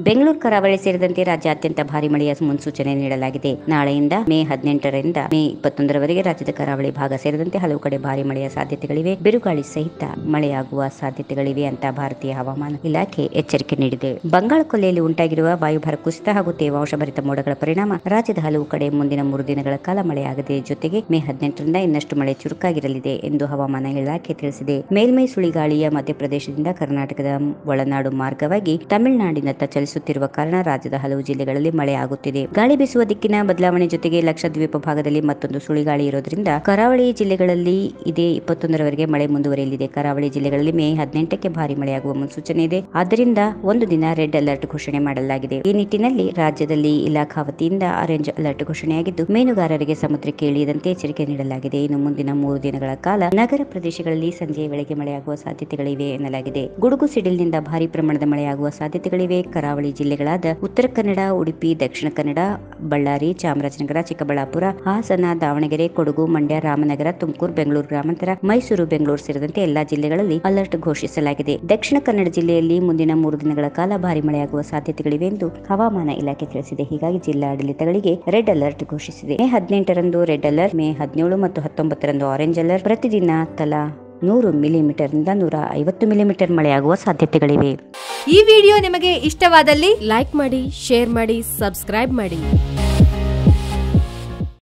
ಬೆಂಗಳೂರು ಕರಾವಳಿ ಸೇರಿದಂತೆ ರಾಜ್ಯಾದ್ಯಂತ ಭಾರಿ ಮಳೆಯ ಮುನ್ಸೂಚನೆ ನೀಡಲಾಗಿದೆ ನಾಳೆಯಿಂದ ಮೇ ಹದಿನೆಂಟರಿಂದ ಮೇ ಇಪ್ಪತ್ತೊಂದರವರೆಗೆ ರಾಜ್ಯದ ಕರಾವಳಿ ಭಾಗ ಸೇರಿದಂತೆ ಹಲವು ಕಡೆ ಭಾರಿ ಮಳೆಯ ಸಾಧ್ಯತೆಗಳಿವೆ ಬಿರುಗಾಳಿ ಸಹಿತ ಮಳೆಯಾಗುವ ಸಾಧ್ಯತೆಗಳಿವೆ ಅಂತ ಭಾರತೀಯ ಹವಾಮಾನ ಇಲಾಖೆ ಎಚ್ಚರಿಕೆ ನೀಡಿದೆ ಬಂಗಾಳ ಕೊಲ್ಲಿಯಲ್ಲಿ ಉಂಟಾಗಿರುವ ವಾಯುಭಾರ ಕುಸಿತ ಹಾಗೂ ತೇವಾಂಶ ಭರಿತ ಮೋಡಗಳ ಪರಿಣಾಮ ರಾಜ್ಯದ ಹಲವು ಕಡೆ ಮುಂದಿನ ಮೂರು ದಿನಗಳ ಕಾಲ ಮಳೆಯಾಗದೆ ಜೊತೆಗೆ ಮೇ ಹದಿನೆಂಟರಿಂದ ಇನ್ನಷ್ಟು ಮಳೆ ಚುರುಕಾಗಿರಲಿದೆ ಎಂದು ಹವಾಮಾನ ಇಲಾಖೆ ತಿಳಿಸಿದೆ ಮೇಲ್ಮೈ ಸುಳಿಗಾಳಿಯ ಮಧ್ಯಪ್ರದೇಶದಿಂದ ಕರ್ನಾಟಕದ ಒಳನಾಡು ಮಾರ್ಗವಾಗಿ ತಮಿಳುನಾಡಿನತ್ತ ಚಲಿಸುತ್ತಿರುವ ಕಾರಣ ರಾಜ್ಯದ ಹಲವು ಜಿಲ್ಲೆಗಳಲ್ಲಿ ಮಳೆ ಆಗುತ್ತಿದೆ ಗಾಳಿ ಬೀಸುವ ದಿಕ್ಕಿನ ಬದಲಾವಣೆ ಜೊತೆಗೆ ಲಕ್ಷದ್ವೀಪ ಭಾಗದಲ್ಲಿ ಮತ್ತೊಂದು ಸುಳಿಗಾಳಿ ಇರೋದ್ರಿಂದ ಕರಾವಳಿ ಜಿಲ್ಲೆಗಳಲ್ಲಿ ಇದೇ ಇಪ್ಪತ್ತೊಂದರವರೆಗೆ ಮಳೆ ಮುಂದುವರಿಯಲಿದೆ ಕರಾವಳಿ ಜಿಲ್ಲೆಗಳಲ್ಲಿ ಮೇ ಹದಿನೆಂಟಕ್ಕೆ ಭಾರಿ ಮಳೆಯಾಗುವ ಮುನ್ಸೂಚನೆ ಇದೆ ಆದ್ದರಿಂದ ಒಂದು ದಿನ ರೆಡ್ ಅಲರ್ಟ್ ಘೋಷಣೆ ಮಾಡಲಾಗಿದೆ ಈ ನಿಟ್ಟಿನಲ್ಲಿ ರಾಜ್ಯದಲ್ಲಿ ಇಲಾಖಾ ವತಿಯಿಂದ ಆರೆಂಜ್ ಅಲರ್ಟ್ ಘೋಷಣೆಯಾಗಿದ್ದು ಮೀನುಗಾರರಿಗೆ ಸಮುದ್ರಕ್ಕೆ ಇಳಿಯದಂತೆ ಎಚ್ಚರಿಕೆ ನೀಡಲಾಗಿದೆ ಇನ್ನು ಮುಂದಿನ ಮೂರು ದಿನಗಳ ಕಾಲ ನಗರ ಪ್ರದೇಶಗಳಲ್ಲಿ ಸಂಜೆಯ ವೇಳೆಗೆ ಮಳೆಯಾಗುವ ಸಾಧ್ಯತೆಗಳಿವೆ ಎನ್ನಲಾಗಿದೆ ಗುಡುಗು ಸಿಡಿಲಿನಿಂದ ಭಾರಿ ಪ್ರಮಾಣದ ಮಳೆಯಾಗುವ ಸಾಧ್ಯತೆಗಳಿವೆ ಕರಾವಳಿ ಜಿಲ್ಲೆಗಳಾದ ಉತ್ತರ ಕನ್ನಡ ಉಡುಪಿ ದಕ್ಷಿಣ ಕನ್ನಡ ಬಳ್ಳಾರಿ ಚಾಮರಾಜನಗರ ಚಿಕ್ಕಬಳ್ಳಾಪುರ ಹಾಸನ ದಾವಣಗೆರೆ ಕೊಡಗು ಮಂಡ್ಯ ರಾಮನಗರ ತುಮಕೂರು ಬೆಂಗಳೂರು ಗ್ರಾಮಾಂತರ ಮೈಸೂರು ಬೆಂಗಳೂರು ಸೇರಿದಂತೆ ಎಲ್ಲಾ ಜಿಲ್ಲೆಗಳಲ್ಲಿ ಅಲರ್ಟ್ ಘೋಷಿಸಲಾಗಿದೆ ದಕ್ಷಿಣ ಕನ್ನಡ ಜಿಲ್ಲೆಯಲ್ಲಿ ಮುಂದಿನ ಮೂರು ದಿನಗಳ ಕಾಲ ಭಾರಿ ಮಳೆಯಾಗುವ ಸಾಧ್ಯತೆಗಳಿವೆ ಎಂದು ಹವಾಮಾನ ಇಲಾಖೆ ತಿಳಿಸಿದೆ ಹೀಗಾಗಿ ಜಿಲ್ಲಾಡಳಿತಗಳಿಗೆ ರೆಡ್ ಅಲರ್ಟ್ ಘೋಷಿಸಿದೆ ಮೇ ಹದಿನೆಂಟರಂದು ರೆಡ್ ಅಲರ್ಟ್ ಮೇ ಹದಿನೇಳು ಮತ್ತು ಹತ್ತೊಂಬತ್ತರಂದು ಆರೆಂಜ್ ಅಲರ್ಟ್ ಪ್ರತಿದಿನ ತಲಾ ನೂರು ಮಿಲಿಮೀಟರ್ನಿಂದ ನೂರ ಐವತ್ತು ಮಿಲಿಮೀಟರ್ ಮಳೆಯಾಗುವ ಸಾಧ್ಯತೆಗಳಿವೆ ಈ ವಿಡಿಯೋ ನಿಮಗೆ ಇಷ್ಟವಾದಲ್ಲಿ ಲೈಕ್ ಮಾಡಿ ಶೇರ್ ಮಾಡಿ ಸಬ್ಸ್ಕ್ರೈಬ್ ಮಾಡಿ